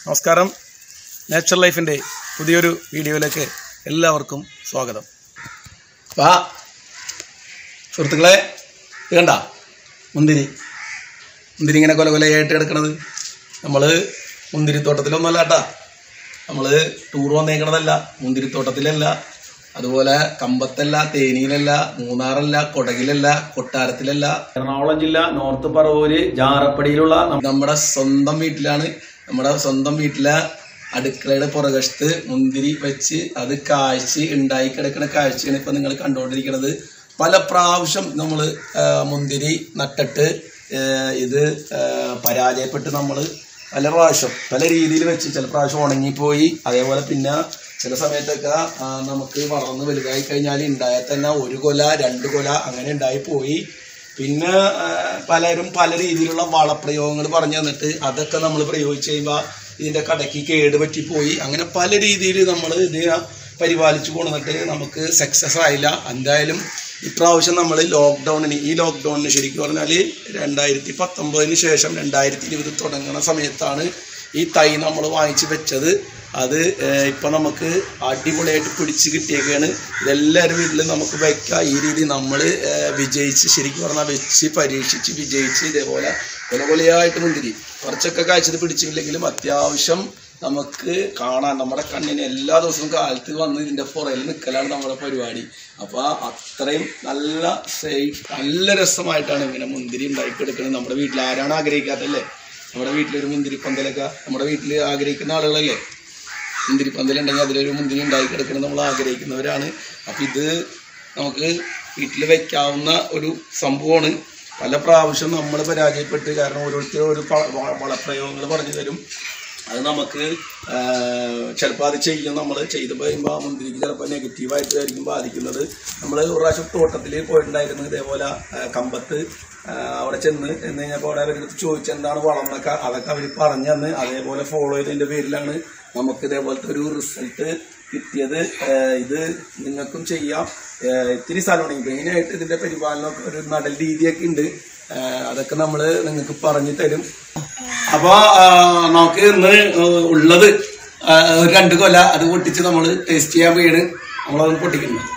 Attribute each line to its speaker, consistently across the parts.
Speaker 1: നമസ്കാരം നേച്ചർ ലൈഫിൻ്റെ പുതിയൊരു വീഡിയോയിലേക്ക് എല്ലാവർക്കും സ്വാഗതം വാ സുഹൃത്തുക്കളെ ഇത് കണ്ട മുന്തിരി മുന്തിരി ഇങ്ങനെ കൊല കൊലയായിട്ട് കിടക്കണത് നമ്മൾ മുന്തിരിത്തോട്ടത്തിലൊന്നുമല്ല കേട്ടാ നമ്മൾ ടൂർ വന്നേക്കണതല്ല മുന്തിരിത്തോട്ടത്തിലല്ല അതുപോലെ കമ്പത്തല്ല തേനിയിലല്ല മൂന്നാറല്ല കൊടകിലല്ല കൊട്ടാരത്തിലല്ല എറണാകുളം ജില്ല നോർത്ത് പറവൂര് ജാറപ്പടിയിലുള്ള നമ്മുടെ സ്വന്തം വീട്ടിലാണ് നമ്മുടെ സ്വന്തം വീട്ടിലെ അടുക്കളയുടെ പുറകശത്ത് മുന്തിരി വെച്ച് അത് കാഴ്ച ഉണ്ടായി കിടക്കുന്ന കാഴ്ചയാണ് ഇപ്പൊ നിങ്ങൾ കണ്ടുകൊണ്ടിരിക്കുന്നത് പല പ്രാവശ്യം നമ്മൾ മുന്തിരി നട്ടിട്ട് ആ, ഇത് ആ, പരാജയപ്പെട്ട് നമ്മൾ പല പ്രാവശ്യം പല രീതിയിൽ വെച്ച് ചില പ്രാവശ്യം ഉണങ്ങിപ്പോയി അതേപോലെ പിന്നെ ചില സമയത്തൊക്കെ ആ, നമുക്ക് വളർന്ന് വലുതായി കഴിഞ്ഞാൽ ഉണ്ടായാൽ തന്നെ ഒരു കൊല രണ്ട് കൊല അങ്ങനെ ഉണ്ടായി പോയി പിന്നെ ആ, പലരും പല രീതിയിലുള്ള വളപ്രയോഗങ്ങൾ പറഞ്ഞു തന്നിട്ട് അതൊക്കെ നമ്മൾ പ്രയോഗിച്ച് കഴിയുമ്പോൾ ഇതിന്റെ കടയ്ക്ക് കേട് പറ്റിപ്പോയി അങ്ങനെ പല രീതിയിൽ നമ്മൾ ഇതിനെ പരിപാലിച്ചു കൊണ്ടുവന്നിട്ട് നമുക്ക് സക്സസ് ആയില്ല എന്തായാലും ഇപ്രാവശ്യം നമ്മൾ ലോക്ക്ഡൌണിന് ഈ ലോക്ക്ഡൌണിന് ശരിക്കും പറഞ്ഞാൽ രണ്ടായിരത്തി പത്തൊമ്പതിന് ശേഷം രണ്ടായിരത്തി ഇരുപത് തുടങ്ങുന്ന സമയത്താണ് ഈ തൈ നമ്മൾ വാങ്ങിച്ച് വെച്ചത് അത് ഏഹ്, ഇപ്പൊ നമുക്ക് അടിപൊളിയായിട്ട് പിടിച്ച് കിട്ടിയേക്കാണ് ഇതെല്ലാവരും വീട്ടിൽ നമുക്ക് വെക്കാം ഈ രീതി നമ്മൾ വിജയിച്ച് ശരിക്കും പറഞ്ഞാൽ വെച്ച് പരീക്ഷിച്ച് വിജയിച്ച് ഇതേപോലെ കൊല കൊലയായിട്ട് മുന്തിരി കുറച്ചൊക്കെ കാഴ്ചത് പിടിച്ചില്ലെങ്കിലും അത്യാവശ്യം നമുക്ക് കാണാൻ നമ്മുടെ കണ്ണിന് എല്ലാ ദിവസവും കാലത്ത് വന്ന് ഇതിന്റെ പുറയിൽ നിൽക്കലാണ് നമ്മുടെ പരിപാടി അപ്പൊ അത്രയും നല്ല സേഫ് നല്ല രസമായിട്ടാണ് ഇങ്ങനെ മുന്തിരി ഉണ്ടാക്കിയെടുക്കുന്നത് നമ്മുടെ വീട്ടിൽ ആരാണ് ആഗ്രഹിക്കാത്തല്ലേ നമ്മുടെ വീട്ടിലൊരു മുന്തിരി പന്തലൊക്കെ നമ്മുടെ വീട്ടിൽ ആഗ്രഹിക്കുന്ന ആളുകളല്ലേ മുന്തിരി പന്തലുണ്ടെങ്കിൽ അതിലൊരു മുന്തിരി ഉണ്ടാക്കി കിടക്കണം നമ്മൾ ആഗ്രഹിക്കുന്നവരാണ് അപ്പം ഇത് നമുക്ക് വീട്ടിൽ വെക്കാവുന്ന ഒരു സംഭവമാണ് പല പ്രാവശ്യം നമ്മൾ പരാജയപ്പെട്ട് കാരണം ഓരോരുത്തരും ഒരു പ- വ- വളപ്രയോഗങ്ങൾ പറഞ്ഞു തരും അത് നമുക്ക് ചിലപ്പോൾ അത് ചെയ്യും നമ്മൾ ചെയ്ത് കഴിയുമ്പോൾ ആ മുന്തിരിക്ക് ചിലപ്പോൾ നെഗറ്റീവായിട്ടായിരിക്കും ബാധിക്കുന്നത് നമ്മൾ ഒരു പ്രാവശ്യം തോട്ടത്തിൽ പോയിട്ടുണ്ടായിരുന്നു ഇതേപോലെ ആ, കമ്പത്ത് ആ, അവിടെ ചെന്ന് എന്ന് കഴിഞ്ഞപ്പോൾ അവിടെ അവരടുത്ത് ചോദിച്ചു എന്താണ് വളം എന്നൊക്കെ അതൊക്കെ അവർ പറഞ്ഞു തന്ന് അതേപോലെ ഫോളോ ചെയ്തതിന്റെ പേരിലാണ് നമുക്ക് ഇതേപോലത്തെ ഒരു റിസൾട്ട് കിട്ടിയത് ആ, ഇത് നിങ്ങൾക്കും ചെയ്യാം ആ, ഇത്തിരി സ്ഥലമാണ് മെയിനായിട്ട് ഇതിന്റെ പരിപാലനമൊക്കെ ഒരു നടൽ രീതിയൊക്കെ ഉണ്ട് ആ, അതൊക്കെ നമ്മൾ നിങ്ങൾക്ക് പറഞ്ഞു തരും അപ്പൊ ആ, നമുക്ക് ഇന്ന് ഉള്ളത് ആ, ഒരു രണ്ട് കൊല അത് പൊട്ടിച്ച് നമ്മൾ ടേസ്റ്റ് ചെയ്യാൻ പോയാണ് നമ്മളത് പൊട്ടിക്കുന്നത്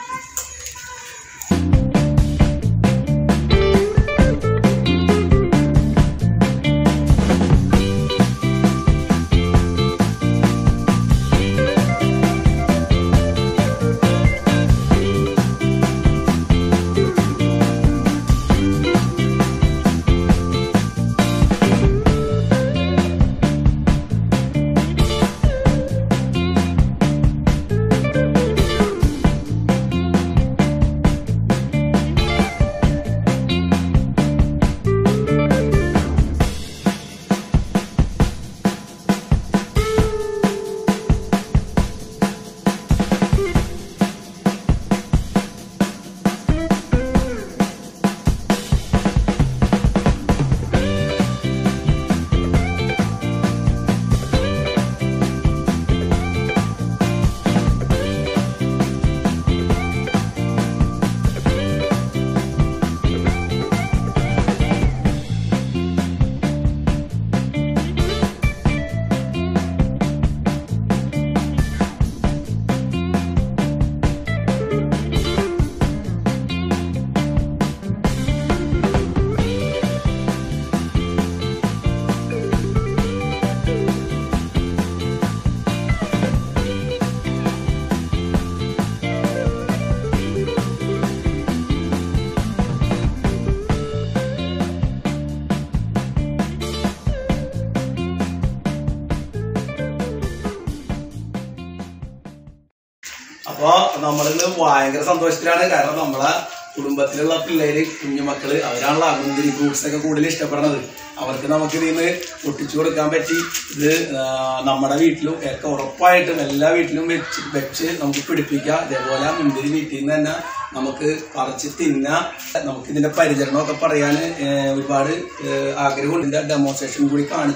Speaker 1: അപ്പൊ നമ്മളിന്ന് ഭയങ്കര സന്തോഷത്തിലാണ് കാരണം നമ്മളെ കുടുംബത്തിലുള്ള പിള്ളേര് കുഞ്ഞുമക്കള് അവരാണല്ലോ മുന്തിരി ഫ്രൂട്ട്സ് ഒക്കെ കൂടുതൽ ഇഷ്ടപ്പെടുന്നത് അവർക്ക് നമുക്ക് ഇതിന്ന് പൊട്ടിച്ചു കൊടുക്കാൻ പറ്റി ഇത് ആ, നമ്മുടെ വീട്ടിലും ഒക്കെ ഉറപ്പായിട്ടും എല്ലാ വീട്ടിലും വെച്ച് വെച്ച് നമുക്ക് പിടിപ്പിക്കാം ഇതേപോലെ മുന്തിരി വീട്ടിൽ നിന്ന് തന്നെ നമുക്ക് പറിച്ച് തിന്നാം നമുക്ക് ഇതിന്റെ പരിചരണമൊക്കെ പറയാൻ ഒരുപാട് ഏഹ്, ആഗ്രഹമുണ്ട് ഇതിന്റെ ഡെമോൺസ്ട്രേഷൻ കൂടി കാണിച്ച്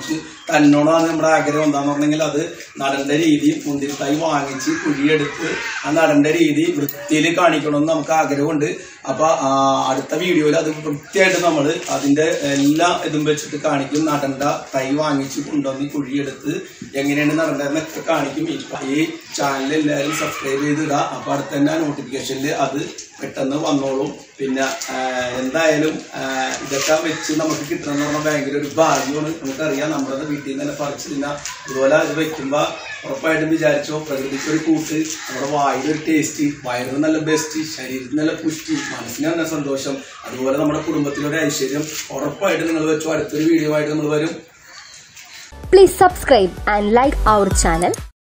Speaker 1: തന്നോടാണ് നമ്മുടെ ആഗ്രഹം എന്താന്ന് പറഞ്ഞെങ്കിൽ അത് നടേണ്ട രീതി മുന്തിരിത്തായി വാങ്ങിച്ച് കുഴിയെടുത്ത് ആ നടേണ്ട രീതി വൃത്തിയിൽ കാണിക്കണമെന്ന് നമുക്ക് ആഗ്രഹമുണ്ട് അപ്പൊ ആ, അടുത്ത വീഡിയോയിൽ അത് വൃത്തിയായിട്ട് നമ്മൾ അതിന്റെ എല്ലാ ഇതും വെച്ചിട്ട് കാണിക്കും നടണ്ട തൈ വാങ്ങിച്ച് കൊണ്ടുവന്ന് കുഴിയെടുത്ത് എങ്ങനെയാണ് നടണ്ടതെന്നൊക്കെ കാണിക്കും ഇപ്പൊ ഈ ചാനൽ എല്ലാവരും സബ്സ്ക്രൈബ് ചെയ്തിടുക അപ്പൊ അടുത്ത തന്നെ നോട്ടിഫിക്കേഷനിൽ അത് പെട്ടെന്ന് വന്നോളും പിന്നെ ആ, എന്തായാലും ആ, ഇതൊക്കെ വെച്ച് നമുക്ക് കിട്ടണമെന്ന് പറഞ്ഞാൽ ഭയങ്കര ഒരു ഭാഗ്യമാണ് നമുക്കറിയാം നമ്മുടെ വീട്ടിൽ നിന്ന് തന്നെ പറിച്ച് തിന്നാ ഇതുപോലെ ഇത് വെക്കുമ്പോൾ ഉറപ്പായിട്ടും വിചാരിച്ചോ പ്രകൃതിക്ക് ഒരു കൂട്ട് നമ്മുടെ വായിൽ ഒരു ടേസ്റ്റ് വയറിന് നല്ല ബെസ്റ്റ് ശരീരത്തിന് നല്ല പുഷ്ടി മനസ്സിന് നല്ല സന്തോഷം അതുപോലെ നമ്മുടെ കുടുംബത്തിനൊരു ഐശ്വര്യം ഉറപ്പായിട്ട് നിങ്ങൾ വെച്ചോ അടുത്തൊരു വീഡിയോ ആയിട്ട് നമ്മൾ വരും
Speaker 2: Please subscribe and like our channel